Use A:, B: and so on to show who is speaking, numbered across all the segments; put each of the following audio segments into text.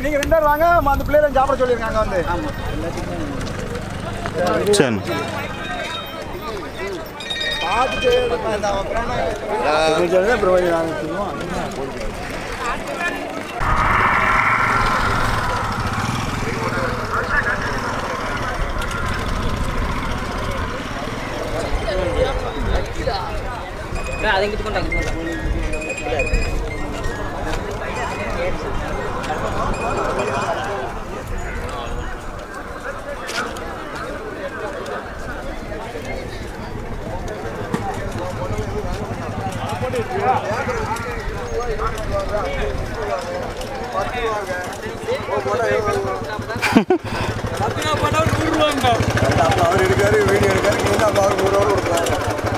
A: நீங்க ரெண்டு பேரும் வாங்க அந்த பிள்ளைகளை சாப்பிட சொல்லியிருக்காங்க வந்து
B: சரி
A: பார்த்துட்டு அப்புறம் நாங்கள் சொல்லுவோம்
C: அதை இங்கிட்டு கொண்டாங்க
A: அவர் எடுக்காரு வீடியோ எடுக்காரு நீங்க தான் அவர் நூறு ரூபா கொடுக்குறாங்க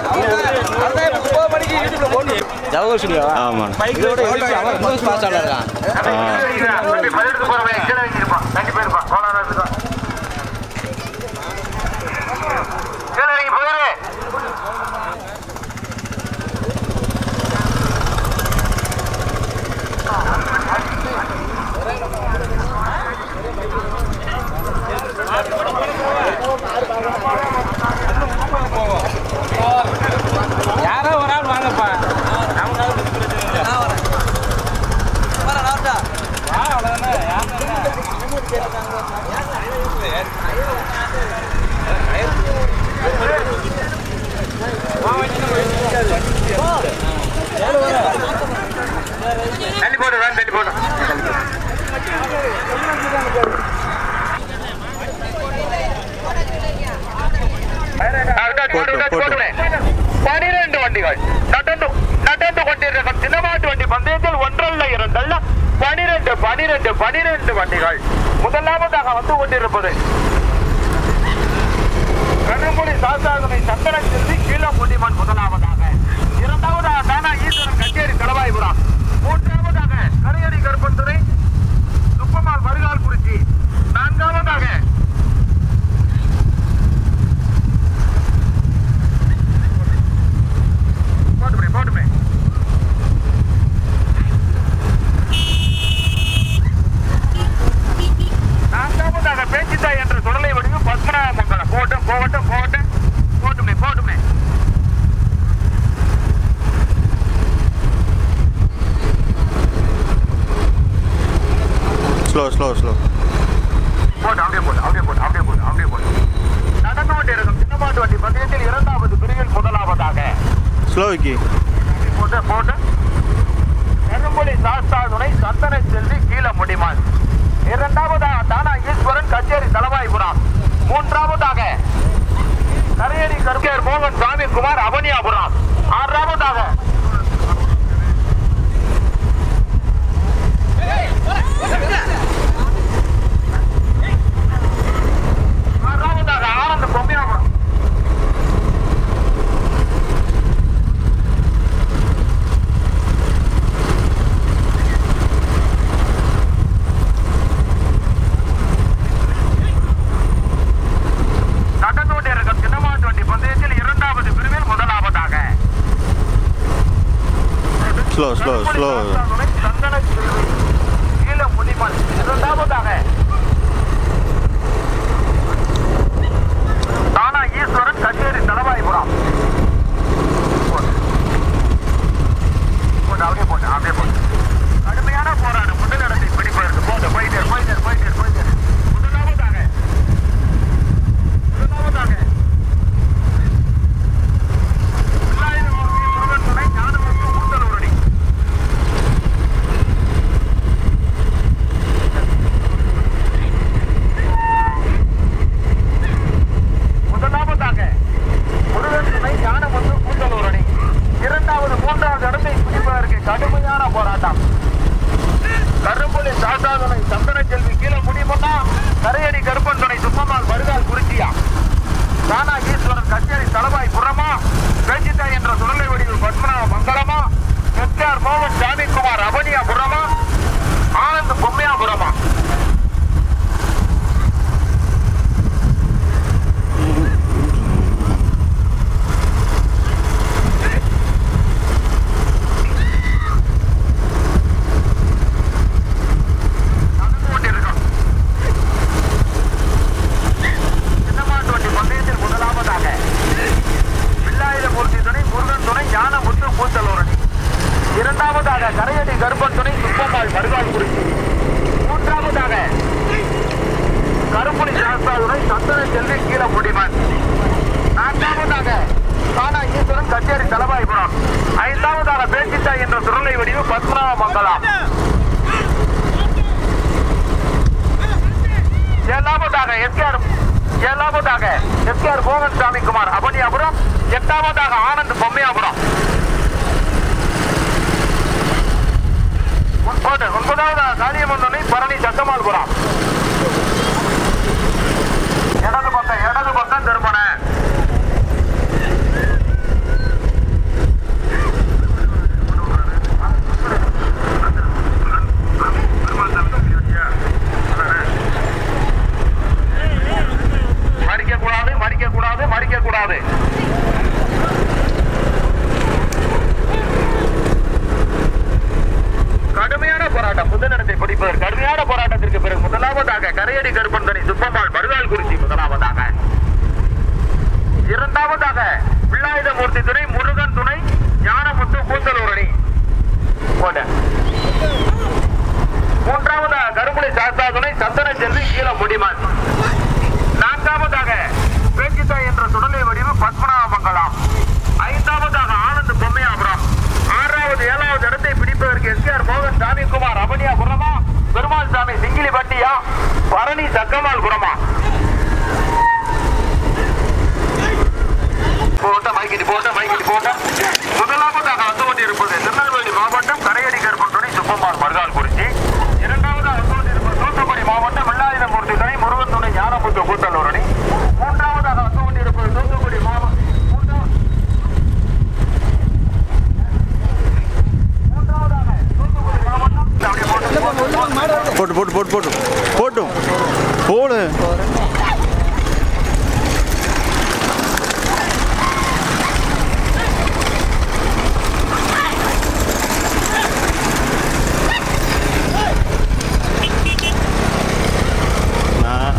C: ஜவஹர் ஸ்டுடியோவா
B: ஆமாம்
C: இதோட எழுதி அவன் ரொம்ப ஃபாஸ்ட் இருக்கான் யாரோ ஒரு ஆள் வாங்கப்பா
D: தள்ளி போடு வேன் தள்ளி போடு பனிரெண்டு வண்டிகள் நடந்து நடந்து கொண்டிருக்கும் சின்னமாட்டு வண்டி பந்தயத்தில் ஒன்றல்ல இரண்டல்ல பனிரெண்டு பனிரெண்டு பனிரெண்டு வண்டிகள் முதலாவதாக வந்து கொண்டிருப்பது கருங்குடி சாசாதனை சந்தன செல்வி கீழமுடிமன் முதலாவதாக இரண்டாவதாக தானா ஈஸ்வரன் கச்சேரி தலவாய்புரம் மூன்றாவதாக கரையடி கருப்பத்துறை சுப்பமால் மருகால் குறிச்சி நான்காவதாக போட்டுமே போட்டுமே நான்காவதாக பேச்சித்தா என்ற சுடலை வடிவு பத்மநாப மங்கலம் போட்டும் போகட்டும் போகட்டும் போட்டுமே போட்டுமே
B: ஸ்லோ ஸ்லோ ஸ்லோ
D: போட்டு அப்படியே போட்டு அப்படியே போட்டு அப்படியே போட்டு அப்படியே போட்டு நடந்து கொண்டிருக்கும் சின்னமாட்டு வண்டி பந்தயத்தில் இரண்டாவது பிரிவில் முதலாவதாக
B: ஸ்லோ விக்கி
D: போட்டு போட்டு பெரும்புலி சாஸ்தாதுணை சந்தன செல்வி கீழ முடிமான் இரண்டாவதாக தானா ஈஸ்வரன் கச்சேரி தலவாய்புரம் மூன்றாவதாக கரையடி கருப்பேர் மோகன் சாமி குமார் அவனியாபுரம் ஆறாவதாக ஆறாவதாக ஆனந்த் பொம்மையாபுரம் நடந்து கொண்டிருக்கும் சின்னமாட்டு வண்டி பந்தயத்தில் இரண்டாவது பிரிவில் முதலாவதாக
B: ஸ்லோ ஸ்லோ ஸ்லோ
D: சந்தன கீழ முடிமன் இரண்டாவதாக தானா ஈஸ்வரன் கச்சேரி தலவாய்புரம் போட்டு அப்படியே போட்டு அப்படியே போட்டு கடுமையான போராட்டம் முதலிடத்தை பிடிப்பதற்கு போட்டு போயிட்டு இரு, போயிட்டு இரு, போயிட்டு இரு, போயிட்டு இரு. முதலாவதாக முதலாவதாக வில்லாயிரம் முருகன் துணை ஞானமூர்த்தி ஊத்தலூரணி பத்மநாபமங்கலம் ஏழாவதாக எஸ்கேஆர் ஏழாவதாக எஸ்கேஆர் மோகன் சாமிக்குமார் அபனியாபுரம் எட்டாவதாக ஆனந்த் பொம்மையாபுரம் ஒன்பது ஒன்பதாவது காளியம்மன் பரணி சக்கமால்புரம் இடது பக்கம் இடது பக்கம் திருமண மறிக்க கூடாது மறிக்க கூடாது மறிக்க கூடாது கடுமையான போராட்டம் புதுநடத்தை பிடிப்பதற்கு கடுமையான போராட்டத்திற்கு பிறகு முதலாவதாக கரையடி கருப்பந்தனி சுப்பம்மாள் மருதாள் குறிச்சி முதலாவதாக இரண்டாவதாக வில்லாயுதமூர்த்தி துணை முருகன் துணை ஞானமுத்து கூத்தலூரணி போட்ட மூன்றாவதாக கருமுனை சாஸ்தா துணை சந்தன செல்வி கீழ முடிமான் நான்காவதாக பேச்சித்தா என்ற சுடலை வடிவு பத்மநாபமங்கலம் ஐந்தாவதாக ஆனந்த் பொம்மையாபுரம் ஆறாவது ஏழாவது இடத்தை பிடிப்பதற்கு எஸ்கேஆர் மோகன் சாமிக்குமார் அபனியாபுரமா பெருமாள் சாமி சிங்கிலி பட்டியா பரணி சக்கமால் புறமா போட்ட மைக்கிட்டு போட்ட மைக்கிட்டு போட்ட முதலாவதாக வந்து கொண்டிருப்பது திருநெல்வேலி மாவட்டம் கரையடி கருப்பட்டுணை சுப்பம்மாள் மருதால் குறிச்சி இரண்டாவதாக வந்து கொண்டிருப்பது தூத்துக்குடி மாவட்டம் வெள்ளாயுதமூர்த்தி துணை முருகன் துணை ஞானமுத்து கூத்தலூரணி மூன்றாவதாக வந்து கொண்டிருப்பது தூத்துக்குடி மாவட்டம் மூன்றாவது மூன்றாவதாக தூத்துக்குடி மாவட்டம் அப்படியே போட்டு
B: போட்டு போட்டு போட்டு போட்டு போட்டும் போடு நான்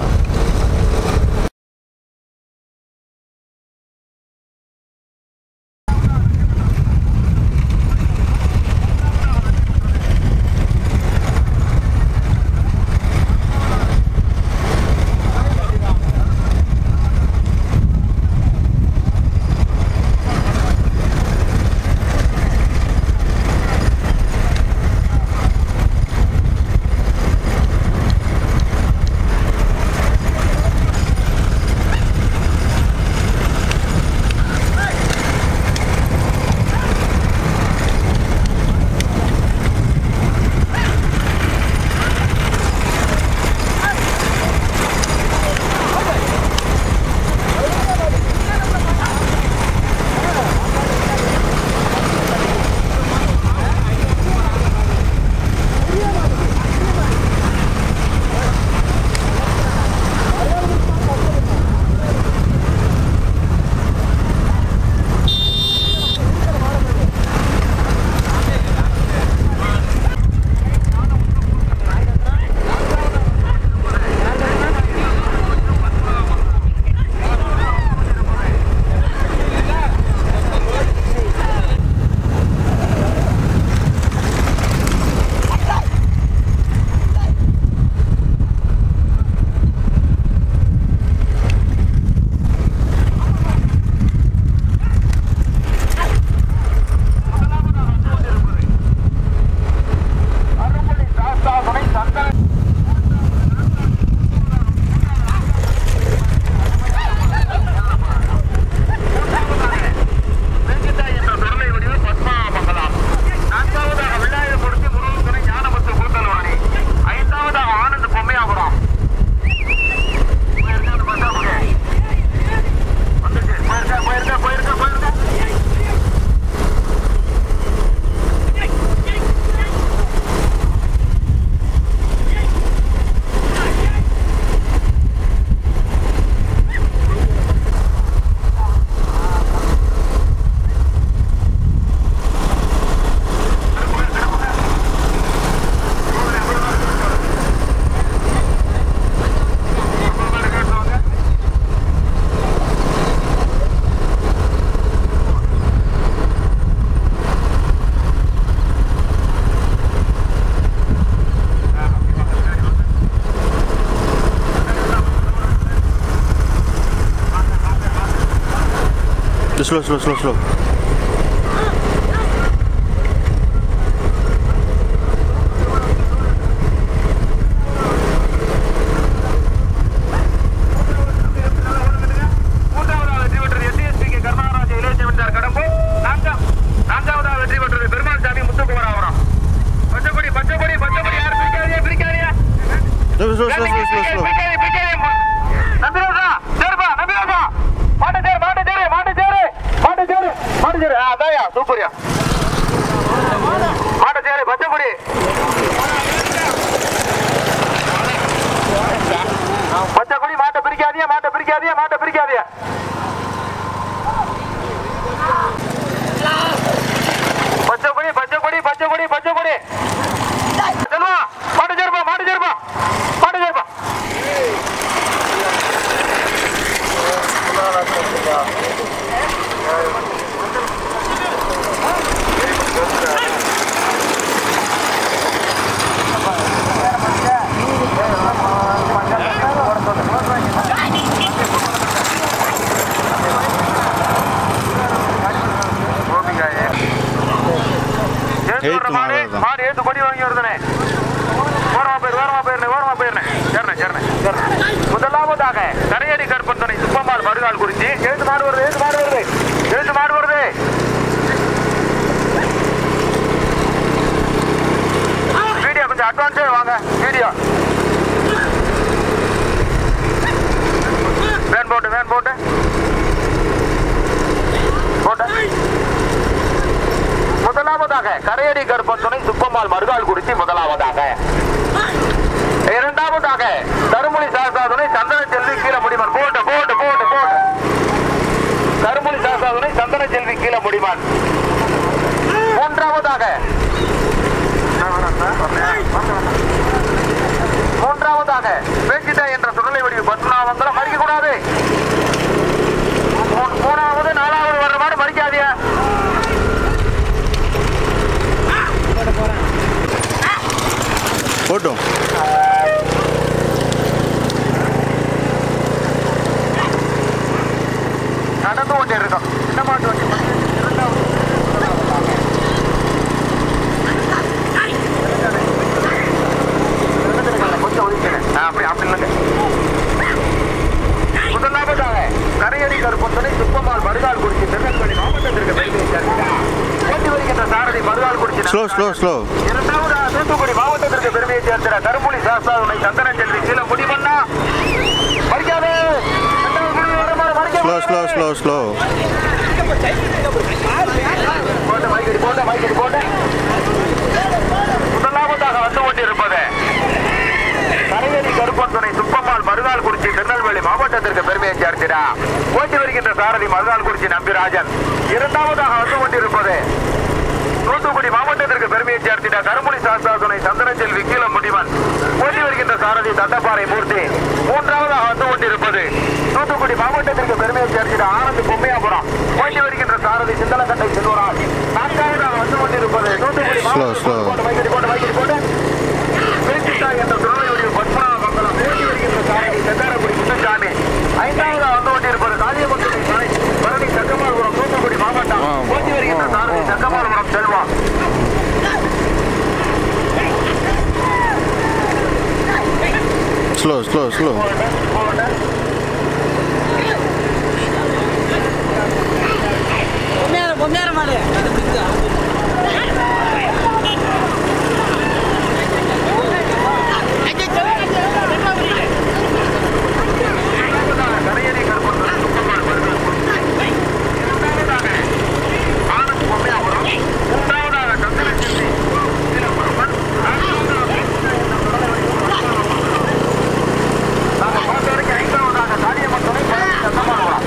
D: அருள்மொழி சாஸ்தா துணை சந்தன வெங்கடா என்ற பொருளை வடிவு பத்மாமங்கலம் நான்காவதாக வில்லாயப்படுத்தி முருகன் துணை ஞானபத்து கூத்தலவாணி ஐந்தாவதாக ஆனந்த் பொம்மையாபுரம் போயிருக்கா அந்த பஸ் ஸ்டாப்புக்கு? வந்துருச்சு. போயிருக்கா போயிருக்கா போயிருக்கா போயிருக்கா
B: slow slow slow slow
D: Marugalkurichi எழுத்து மாடு வருது எழுத்து மாடு வருது எழுத்து மாடு வருது வீடியோ கொஞ்சம் அட்வான்ஸே வாங்க வீடியோ வேன் போட்டு வேன் போட்டு போட்டு முதலாவதாக கரையடி கருப்பன் துணை சுப்பம்மாள் மருகால் குறிச்சி முதலாவதாக இரண்டாவதாக கருமொழி சாசாதுனை சந்தன செல்வி கீழே முடிமான் போட்டு போட்டு போட்டு போட்டு கருமொழி சாசாதுனை சந்தன செல்வி கீழே முடிமான் மூன்றாவதாக மூன்றாவதாக பேச்சிட்டா என்ற சுடலை வடிவு பத்மநாபங்களை மறிக்க கூடாது மூ- மூணாவது நாலாவது வர்ற மாதிரி மறிக்காதியா
B: போட்டும்
D: நடந்து கொண்டே இருக்கோம் இந்த மாட்டு வண்டி இரண்டாவது கொஞ்சம் ஒதுக்கினேன். ஆ, அப்படி அப்படி இல்லைங்க முதலாவதாக கரையடி கருப்பந்தனை சுப்பமால் மருகால் குறிச்சி திருநெல்வேலி மாவட்டத்திற்கு பெருமை சேர்க்கிறார். ஓட்டி வருகின்ற சாரதி Marugalkurichi
B: slow slow slow
D: இரண்டாவதாக தூத்துக்குடி மாவட்டத்திற்கு பெருமையை சேர்க்கிற கரும்புலி சாஸ்தாவுனை சந்தன செல்வி கீழே முடிவண்ணா மறிக்காதே இரண்டாவது குழி வருமாறு மறிக்க
B: ஸ்லோ ஸ்லோ ஸ்லோ ஸ்லோ
D: போட்டு மைக்கடி போட்டு மைக்கடி போட்டு முதலாவதாக வந்து கொண்டிருப்பது கரையடி கருப்பன் துணை சுப்பம்மாள் மருகால் குறிச்சி திருநெல்வேலி மாவட்டத்திற்கு பெருமையை சேர்க்கிறா ஓட்டி வருகின்ற சாரதி மருகால் குறிச்சி நம்பிராஜன் இரண்டாவதாக வந்து கொண்டிருப்பது தூத்துக்குடி மாவட்டத்திற்கு பெருமையை சேர்த்திட கருமொழி சாஸ்தா துணை சந்திரச்செல்வி கீழ முடிவன் ஓட்டி வருகின்ற சாரதி தட்டப்பாறை மூர்த்தி மூன்றாவதாக வந்து கொண்டிருப்பது தூத்துக்குடி மாவட்டத்திற்கு பெருமையை சேர்த்திட ஆனந்த் பொம்மையாபுரம் ஓட்டி வருகின்ற சாரதி சிந்தலக்கட்டை செல்வராஜ் நான்காவதாக வந்து கொண்டிருப்பது தூத்துக்குடி
B: Slow, slow.
D: போட்டு வைக்கடி போட்டு வைக்கடி போட்டு பேச்சிட்டா என்ற திருநெல்வேலி பத்மநாபமங்கலம் ஓட்டி வருகின்ற சாரதி செந்தாரக்குடி முத்துசாமி ஐந்தாவதாக வந்து கொண்டிருப்பது காளியமங்கலம் சாய் பரணி சக்கமாபுரம் தூத்துக்குடி மாவட்டம் ஓட்டி வருகின்ற சாரதி Chakkamapuram Selva
B: slow slow slow
E: பொம்மையார பொம்மையார மாடு
D: கரையடி கருப்பன் சுப்பம்மாள் மருத்துவ இரண்டாவதாக ஆனந்த் பொம்மையாபுரம் மூன்றாவதாக சந்திரசெல்வி சீலப்பரப்பன் நான்காவதாக நாங்கள் பார்த்த வரைக்கும் ஐந்தாவதாக காரியமங்கலம் பழனி சத்தமானவரம்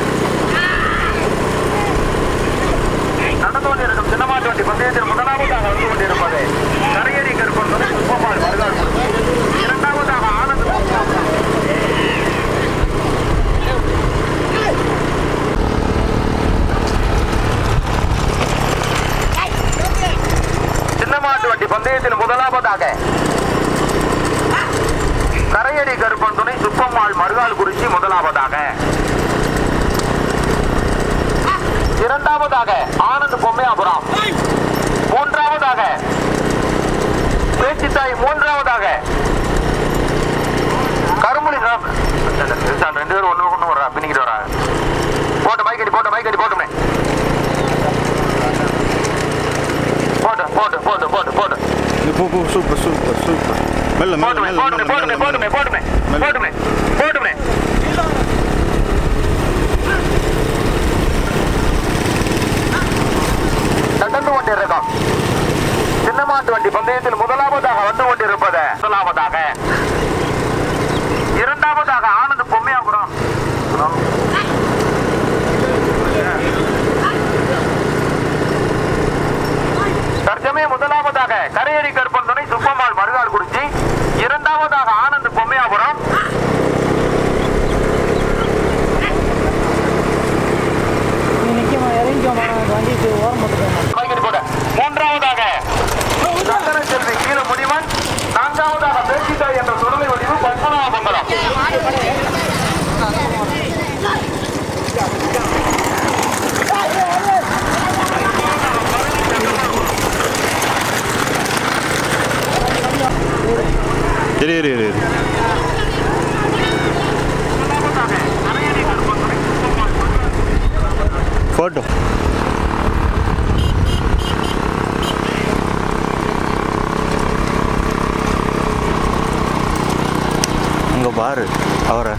D: நடந்து கொண்டிருக்கும் சின்னமாட்டு வண்டி பந்தயத்தில் முதலாவதாக வந்து கொண்டிருப்பது கரையடி கருப்பன் துணை சுப்பம்மாள் மருகாள் இரண்டாவதாக ஆனந்த் பொம்மையாபுரம் சின்னமாட்டு வண்டி பந்தயத்தில் முதலாவதாக கரையடி கருப்பன் துணை சுப்பம்மாள் மருகால் குறிச்சி முதலாவதாக இரண்டாவதாக ஆனந்த் பொம்மையாபுரம் மூன்றாவதாக பேச்சித்தாய் மூன்றாவதாக கருமொழி சாப்~ சார், ரெண்டு பேரும் ஒண்ணு கொண்டு வர்றா பின்னிக்கிட்டு வரா போட்டு மைக்கடி போட்டு மைக்கடி போட்டுமே போட்டு போட்டு போட்டு போட்டு போட்டு
B: போ போ சூப்பர் சூப்பர் சூப்பர் மெல்ல மெல்ல
D: போட்டுமே
B: மெல்ல
D: போட்டுமே
B: மெல்ல
D: போட்டுமே
B: மெல்ல
D: போட்டுமே
B: மெல்ல.
D: போட்டுமே போட்டுமே போட்டுமே நடந்து கொண்டிருக்கோம் சின்னமாட்டு வண்டி பந்தயத்தில் முதலாவதாக வந்து கொண்டிருப்பது முதலாவதாக இரண்டாவதாக ஆனந்த் பொம்மையாபுரம் தற்சமய முதலாவதாக கரையடி கருப்பன் துணை சுப்பம்மாள் மருகால் குறிச்சி இரண்டாவதாக ஆனந்த் பொம்மையாபுரம்
E: நிற்கமா இறங்கிக்கோமா வண்டிக்கு ஓரம் போட்டுக்கோமா
D: மைக்கடி போட மூன்றாவதாக சந்தன செல்வி கீழ முடிவன் நான்காவதாக பேச்சித்தாய் என்ற சுடலை வடிவு பத்மநாபமங்கலம்
B: இரு இரு இரு இரு.
D: முதலாவதாக கரையடி கருப்பன் துணை
B: போட்டும் அங்க பாரு அவரை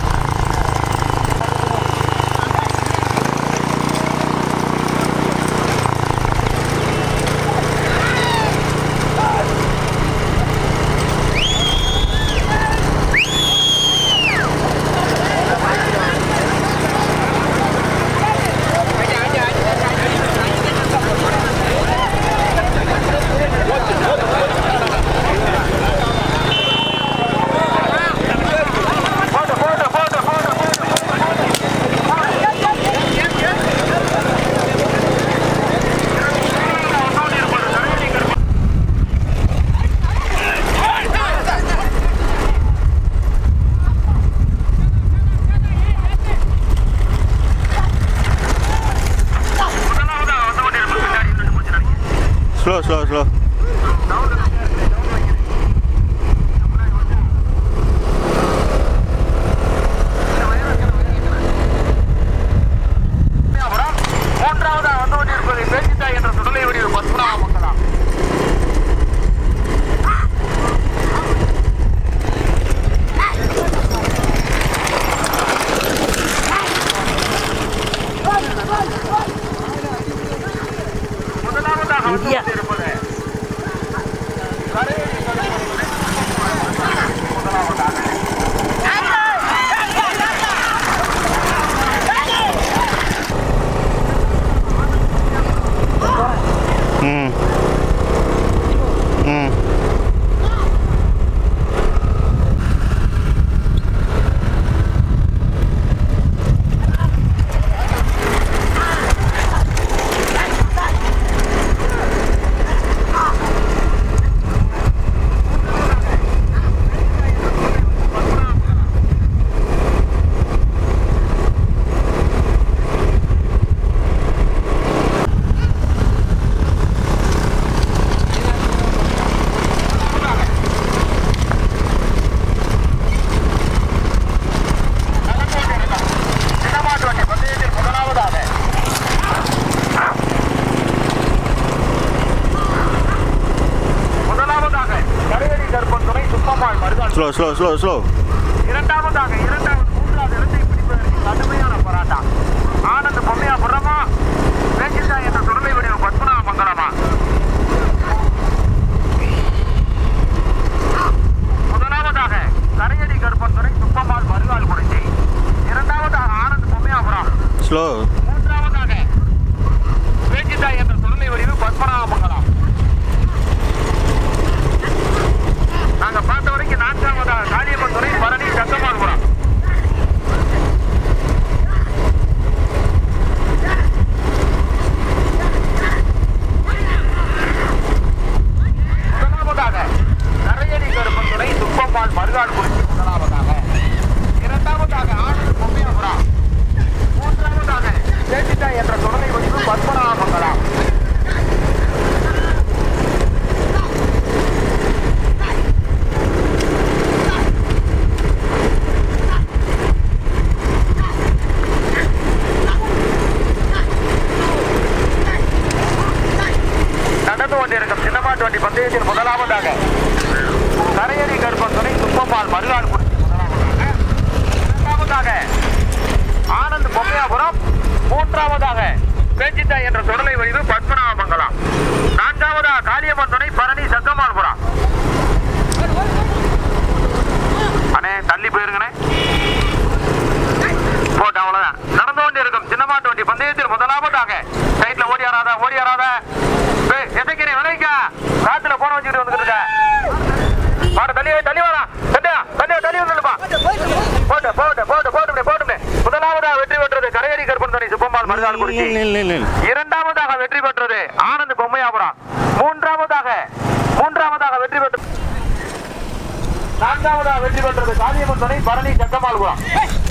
B: ஸ்லோ ஸ்லோ ஸ்லோ
D: மூன்றாவதாக வந்து கொண்டிருப்பது பேச்சித்தா என்ற சுடலை வடிவு பத்மநாப மங்கலம் முதலாவதாக வந்து கொண்டிருப்பது
B: ம் ம்
D: சின்னமாட்டு வண்டி பந்தயத்தில் முதலாவதாக முதலாவதாக கரையடி கருப்பன் துணை Subbammal Maruthal
B: slow slow slow slow
D: இரண்டாவதாக இரண்டாவது மூன்றாவது இடத்தை பிடிப்பதற்கு கடுமையான போராட்டம் ஆனந்த் பொம்மையா புறமா பேச்சித்தா என்ற சுடலை வடிவ பத்மநாப மங்கலமா முதலாவதாக கரையடி கருப்பன் துணை சுப்பம்மாள் மருகால் குறிச்சி இரண்டாவதாக ஆனந்த் பொம்மையாபுரம்
B: ஸ்லோ
D: மூன்றாவதாக பேச்சித்தா என்ற சுடலை வடிவு பத்மநாப மங்கலம் நாங்க பார்த்த வரைக்கும் நான்காவதாக காளியம்மன் துறை பரணி சத்தமால்புரம் முதலாவதாக நரையடி கருப்பன் துறை துப்பம்மாள் மருகால் குறிச்சி முதலாவதாக இரண்டாவதாக ஆனந்த் பொம்மையாபுரம் மூன்றாவதாக பேச்சித்தா என்ற தொடரை வடிவு பத்மநாப மங்கலம் நடந்து கொண்டிருக்கும் சின்னமாட்டு வண்டி பந்தயத்தில் முதலாவதாக கரையடி கருப்பன் துணை துப்பம்மாள் மருகால் குறிச்சி முதலாவதாக இரண்டாவதாக ஆனந்த் பொம்மையாபுரம் மூன்றாவதாக பேச்சித்தா என்ற சுடலை வடிவு பத்மநாபமங்கலம் நான்காவதாக காளியம்மன் துணை பரணி சக்கமால்புரம் அண்ணே தள்ளி போயிருங்கண்ணே போட்டு அவ்வளவுதான் நடந்து கொண்டு இருக்கும் சின்னமாட்டு வண்டி பந்தயத்தில் முதலாவதாக சைட்ல ஓடியாராத ஓடியாராத எசைக்கிறேன் விளைவிக்க காத்துல போன வச்சுக்கிட்டு வந்துட்டு இருக்க மாடு தள்ளி வை, தள்ளி வரா தள்ளியா தள்ளி தள்ளி வந்துடுப்பா போட்டு போட்டு போட்டு போட்டு போட்டு முதலாவதாக வெற்றி பெற்றது கரையடி கருப்பன் துணை சுப்பம்மாள் மருதாள் குறிச்சி
B: நில் நில் நில் நில்
D: இரண்டாவதாக வெற்றி பெற்றது ஆனந்த் பொம்மையாபுரம் மூன்றாவதாக மூன்றாவதாக வெற்றி பெற்றது நான்காவதாக வெற்றி பெற்றது காளியம்மன் துணை பரணி சக்கமால்புரம்